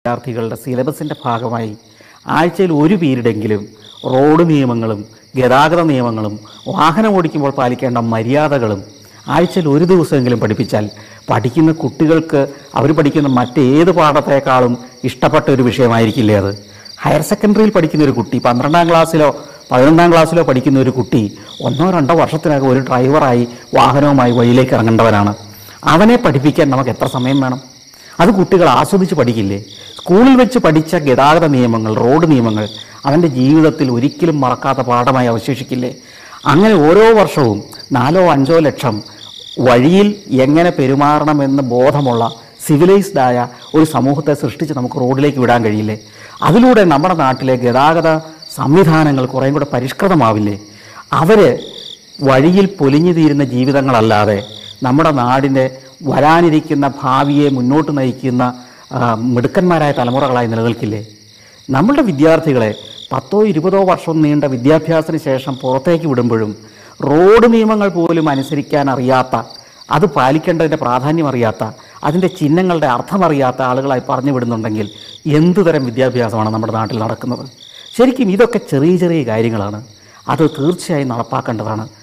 വിദ്യാർത്ഥികളുടെ സിലബസിൻ്റെ ഭാഗമായി ആഴ്ചയിൽ ഒരു പീരീഡെങ്കിലും റോഡ് നിയമങ്ങളും ഗതാഗത നിയമങ്ങളും വാഹനം ഓടിക്കുമ്പോൾ പാലിക്കേണ്ട മര്യാദകളും ആഴ്ചയിൽ ഒരു ദിവസമെങ്കിലും പഠിപ്പിച്ചാൽ പഠിക്കുന്ന കുട്ടികൾക്ക് അവർ പഠിക്കുന്ന മറ്റേത് പാഠത്തെക്കാളും ഇഷ്ടപ്പെട്ട ഒരു വിഷയമായിരിക്കില്ലേ അത് ഹയർ സെക്കൻഡറിയിൽ പഠിക്കുന്ന ഒരു കുട്ടി പന്ത്രണ്ടാം ക്ലാസ്സിലോ പതിനൊന്നാം ക്ലാസ്സിലോ പഠിക്കുന്ന ഒരു കുട്ടി ഒന്നോ രണ്ടോ വർഷത്തിനകം ഒരു ഡ്രൈവറായി വാഹനവുമായി വഴിയിലേക്ക് ഇറങ്ങേണ്ടവനാണ് അവനെ പഠിപ്പിക്കാൻ നമുക്ക് എത്ര സമയം വേണം അത് കുട്ടികൾ ആസ്വദിച്ച് പഠിക്കില്ലേ സ്കൂളിൽ വെച്ച് പഠിച്ച ഗതാഗത നിയമങ്ങൾ റോഡ് നിയമങ്ങൾ അവൻ്റെ ജീവിതത്തിൽ ഒരിക്കലും മറക്കാത്ത പാഠമായി അവശേഷിക്കില്ലേ അങ്ങനെ ഓരോ വർഷവും നാലോ അഞ്ചോ ലക്ഷം വഴിയിൽ എങ്ങനെ പെരുമാറണമെന്ന് ബോധമുള്ള സിവിലൈസ്ഡ് ആയ ഒരു സമൂഹത്തെ സൃഷ്ടിച്ച് നമുക്ക് റോഡിലേക്ക് വിടാൻ കഴിയില്ലേ അതിലൂടെ നമ്മുടെ നാട്ടിലെ ഗതാഗത സംവിധാനങ്ങൾ കുറേയും കൂടെ പരിഷ്കൃതമാവില്ലേ അവർ വഴിയിൽ പൊലിഞ്ഞു തീരുന്ന ജീവിതങ്ങളല്ലാതെ നമ്മുടെ നാടിൻ്റെ വരാനിരിക്കുന്ന ഭാവിയെ മുന്നോട്ട് നയിക്കുന്ന ആ, മിടുക്കന്മാരായ തലമുറകളായി നിലനിൽക്കില്ലേ നമ്മളുടെ വിദ്യാർത്ഥികളെ പത്തോ ഇരുപതോ വർഷം നീണ്ട വിദ്യാഭ്യാസത്തിന് ശേഷം പുറത്തേക്ക് വിടുമ്പോഴും റോഡ് നിയമങ്ങൾ പോലും അനുസരിക്കാൻ അറിയാത്ത അത് പാലിക്കേണ്ടതിൻ്റെ പ്രാധാന്യം അറിയാത്ത അതിൻ്റെ ചിഹ്നങ്ങളുടെ അർത്ഥമറിയാത്ത ആളുകളായി പറഞ്ഞു വിടുന്നുണ്ടെങ്കിൽ എന്തു തരം വിദ്യാഭ്യാസമാണ് നമ്മുടെ നാട്ടിൽ നടക്കുന്നത് ശരിക്കും ഇതൊക്കെ ചെറിയ ചെറിയ കാര്യങ്ങളാണ് അത് തീർച്ചയായും നടപ്പാക്കേണ്ടതാണ്